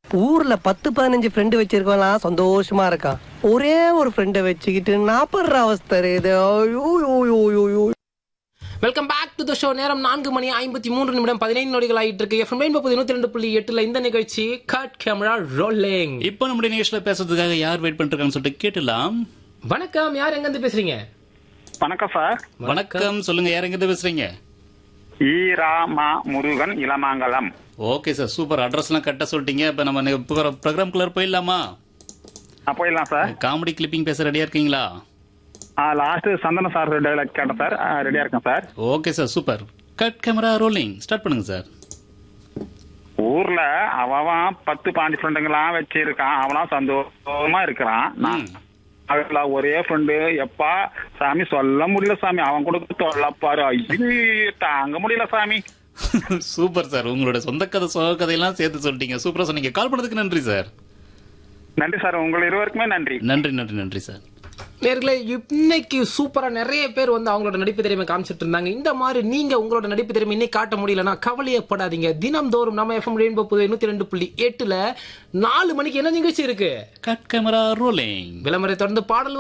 ஊர்ல பத்து பதினஞ்சு ஃப்ரெண்டு வச்சிருக்கலாம் சந்தோஷமா இருக்கான் ஒரே ஒரு ஃப்ரெண்டை வச்சுக்கிட்டு நாப்படுற அவஸ்தை இது ஐயோ, ஐயோ, ஐயோ, ஐயோ, ஐயோ. Welcome back to the show நேரம் நான்கு மணி ஐம்பத்தி மூன்று நிமிடம் பதினைந்து நொடிகள் ஆயிட்டு இருக்கு எஃப்எம் முப்பது நூத்தி ரெண்டு புள்ளி எட்டுல இந்த நிகழ்ச்சி கட் கேமரா ரோலிங் இப்போ நம்முடைய நிகழ்ச்சியில பேசுறதுக்காக யார் வெயிட் பண்ணிருக்காங்கன்னு சொல்லிட்டு கேட்டுலாம் வணக்கம் யார் எங்க இருந்து பேசுறீங்க வணக்கம் சார் வணக்கம் சொல்லுங்க யார் எங்கிட்ட பேசுறீங்க ஈராமா Murugan Ilamangalam okay sir super அட்ரஸ்லாம் கரெக்டாக சொல்லிட்டீங்க இப்போ நம்ம ப்ரோக்ராம் குள்ளர் போயிடலாமா ஆ, போயிடலாம் சார் காமெடி கிளிப்பிங் பேச ரெடியா இருக்கீங்களா லாஸ்ட் சந்தன சார் டைலாக் கேட்டேன் சார் ரெடியா இருக்கேன் sir okay sir super cut camera rolling start பண்ணுங்க சார் ஊர்ல அவன் பத்து பாஞ்சு ஃப்ரெண்டுங்களாம் வச்சிருக்கான் அவனாம் சந்தோஷமா இருக்கிறான் நான் அதுல ஒரே ஃப்ரெண்டு எப்பா சாமி சொல்ல முடியல சாமி அவன் கொடுக்க தொல்லப்பாரு ஐயோ தாங்க முடியல சாமி சூப்பர் சார் உங்களோட சொந்த கதை சோக கதையெல்லாம் சேர்த்து சொல்லிட்டீங்க சூப்பரா சொன்னீங்க கால் பண்ணதுக்கு நன்றி சார் நன்றி சார் உங்கள் இருவருக்குமே நன்றி நன்றி நன்றி நன்றி சார் நேர்களே இன்னைக்கு சூப்பரா நிறைய பேர் வந்து அவங்களோட நடிப்பு திறமை காமிச்சிட்டு இருந்தாங்க இந்த மாதிரி நீங்க உங்களோட நடிப்பு திறமை இன்னைக்கு காட்ட முடியலன்னா கவலையப்படாதீங்க தினம்தோறும் நம்ம எஃப்எம் ரெயின்போ புது நூத்தி ரெண்டு புள்ளி எட்டுல நாலு மணிக்கு என்ன நிகழ்ச்சி இருக்கு கட் கேமரா ரோலிங் விளம்பரை தொடர்ந்து பாடல்